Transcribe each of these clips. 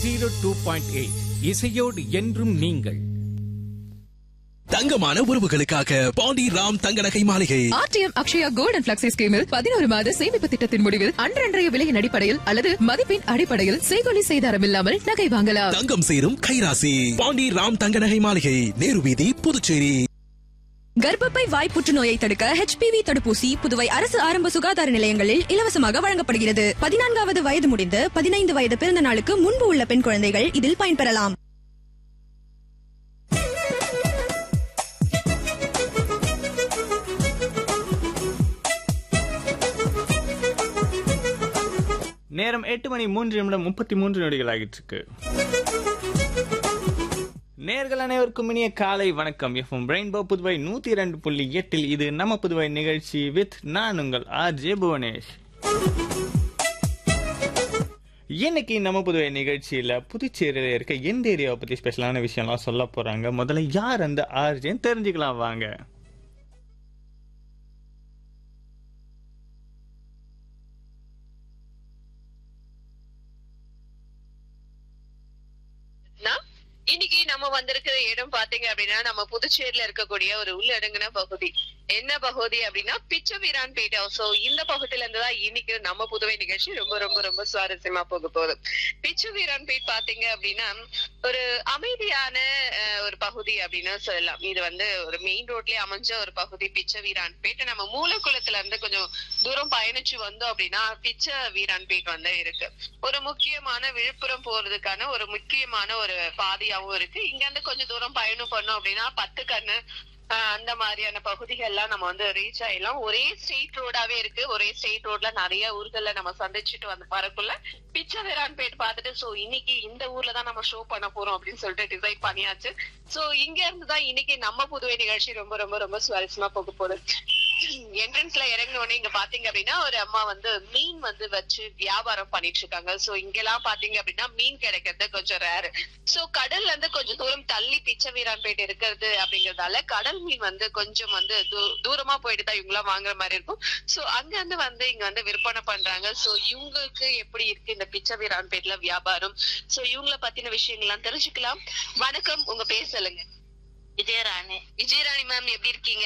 zero two point eight இசையோடு என்றும் நீங்கள் தங்கமான உறவுகளுக்காக Pandi Ram Thanga Nagai Maligai RTM Akshaya gold and flexi ஸ்கீமில் பதினோரு மாத சேமிப்பு திட்டத்தின் முடிவில் அன்றன்றைய விலையின் அடிப்படையில் அல்லது மதிப்பின் அடிப்படையில் செய்கொலி செய்தாரம் இல்லாமல் நகை வாங்கலாம் தங்கம் சேரும் கைராசி பாண்டி ராம் தங்க நகை மாளிகை நேரு வீதி புதுச்சேரி கர்ப்பப்பை வாய் புற்றுநோயை தடுக்க ஹெச்பிவி தடுப்பூசி புதுவை அரசு ஆரம்ப சுகாதார நிலையங்களில் இலவசமாக வழங்கப்படுகிறது பதினான்காவது வயது முடிந்து பதினைந்து வயது பிறந்த நாளுக்கு முன்பு உள்ள பெண் குழந்தைகள் இதில் பயன்பெறலாம் நேரம் எட்டு மணி மூன்று நிமிடம் முப்பத்தி மூன்று நொடிகள் ஆகிட்டு இருக்கு நேர்கள் அனைவருக்கும் இனிய காலை வணக்கம் எஃப்எம் ரெயின்போ புதுவை நூத்தி இரண்டு புள்ளி எட்டில் இது நம்ம புதுவை நிகழ்ச்சி வித் நான் உங்கள் ஆர் ஜே புவனேஷ் இன்னைக்கு நம்ம புதுவை நிகழ்ச்சியில புதுச்சேரியில இருக்க எந்த ஏரியாவை பத்தி ஸ்பெஷலான விஷயம்லாம் சொல்ல போறாங்க முதல்ல யார் அந்த ஆர்ஜேன்னு தெரிஞ்சுக்கலாம் வாங்க னா, இன்னைக்கு நம்ம வந்திருக்கிற இடம் பாத்தீங்க அப்படின்னா நம்ம புதுச்சேரியில இருக்கக்கூடிய ஒரு உள்ளடங்கின பகுதி என்ன பகுதி அப்படின்னா பிச்சவீரான் பேட்டை சோ இந்த பகுதியில இருந்து தான் இன்னைக்கு நம்ம புதுவை நிகழ்ச்சி ரொம்ப ரொம்ப ரொம்ப சுவாரஸ்யமா போக போகுது பிச்சவீரான் பேட் பாத்தீங்க அப்படின்னா ஒரு அமைதியான அஹ், ஒரு பகுதி அப்படின்னு சொல்லலாம் இது வந்து ஒரு மெயின் ரோட்லயே அமைஞ்ச ஒரு பகுதி பிச்ச வீரான் பேட் நம்ம மூலக்குளத்துல இருந்து கொஞ்சம் தூரம் பயணிச்சு வந்தோம் அப்படின்னா பிச்ச வீரான் பேட் வந்து இருக்கு ஒரு முக்கியமான விழுப்புரம் போறதுக்கான ஒரு முக்கியமான ஒரு பாதையாவும் இருக்கு இங்க இருந்து கொஞ்சம் தூரம் பயணம் பண்ணோம் அப்படின்னா பத்து கண்ணு ஆஹ் அந்த மாதிரியான பகுதிகள்லாம் நம்ம வந்து ரீச் ஆயிடலாம் ஒரே ஸ்ட்ரெயிட் ரோடாவே இருக்கு ஒரே ஸ்ட்ரெயிட் ரோட்ல நிறைய ஊர்கள்ல நம்ம சந்திச்சுட்டு வந்து வரக்குள்ள பிச்சவீரான்பேட் பார்த்துட்டு சோ இன்னைக்கு இந்த ஊர்ல தான் நம்ம ஷோ பண்ண போறோம் அப்படின்னு சொல்லிட்டு டிசைட் பண்ணியாச்சு சோ இங்க இருந்து தான் இன்னைக்கு நம்ம புதுவை நிகழ்ச்சி ரொம்ப ரொம்ப ரொம்ப சுவாரஸ்யமா போக போகுது என்ட்ரன்ஸ்ல இறங்கின உடனே இங்க பாத்தீங்க அப்படின்னா ஒரு அம்மா வந்து மீன் வந்து வச்சு வியாபாரம் பண்ணிட்டு இருக்காங்க சோ இங்கெல்லாம் பாத்தீங்க அப்படின்னா மீன் கிடைக்கிறது கொஞ்சம் ரேர் சோ கடல்ல இருந்து கொஞ்சம் தூரம் தள்ளி பிச்சை வீரான்பேட்டை இருக்கிறது அப்படிங்கறதால கடல் மீன் வந்து கொஞ்சம் வந்து தூ- தூரமா போயிட்டு தான் இவங்க வாங்குற மாதிரி இருக்கும் சோ அங்க இருந்து வந்து இங்க வந்து விற்பனை பண்றாங்க சோ இவங்களுக்கு எப்படி இருக்கு இந்த பிச்சை வீரான்பேட்ல வியாபாரம் சோ இவங்கள பத்தின விஷயங்கள்லாம் தெரிஞ்சுக்கலாம் வணக்கம் உங்க பேர் சொல்லுங்க விஜயராணி விஜயராணி மேம் எப்படி இருக்கீங்க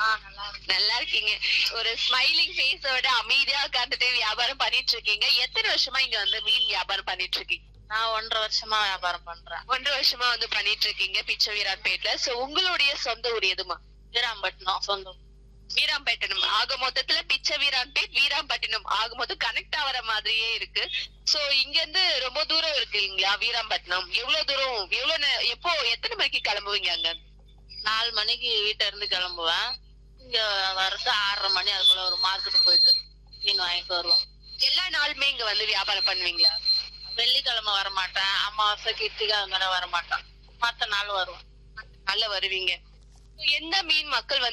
நல்லா இருக்கீங்க ஒரு ஸ்மைலிங் ஃபேஸோட அமைதியா உட்கார்ந்துட்டு வியாபாரம் பண்ணிட்டு இருக்கீங்க எத்தனை வருஷமா இங்க வந்து மீன் வியாபாரம் பண்ணிட்டு இருக்கீங்க நான் ஒன்றரை வருஷமா வியாபாரம் பண்றேன் ஒன்றரை வருஷமா வந்து பண்ணிட்டு இருக்கீங்க பிச்சை வீரான்பேட்ல சோ உங்களுடைய சொந்த ஊர் எதுமா வீராம்பட்டினம் சொந்தம் வீராம்பட்டினம் ஆக மொத்தத்துல பிச்சை வீரான்பேட் வீராம்பட்டினம் ஆக மொத்தம் கனெக்ட் ஆகிற மாதிரியே இருக்கு சோ இங்க இருந்து ரொம்ப தூரம் இருக்கு இல்லைங்களா வீராம்பட்டினம் எவ்வளவு தூரம் எவ்வளவு நே- எப்போ எத்தனை மணிக்கு கிளம்புவீங்க அங்க நாலு மணிக்கு வீட்டுல இருந்து கிளம்புவேன் இங்க வரது ஆறரை மணி அதுக்குள்ள ஒரு மார்க்கெட் போயிட்டு மீன் வாங்கிட்டு வருவோம் எல்லா நாளுமே இங்க வந்து வியாபாரம் பண்ணுவீங்களா வெள்ளிக்கிழமை வர மாட்டேன் அமாவாசை கிருத்திகை அது மாதிரி வர மாட்டேன் மத்த நாள் வருவேன் நல்ல வருவீங்க எந்த மீன் மக்கள் வந்து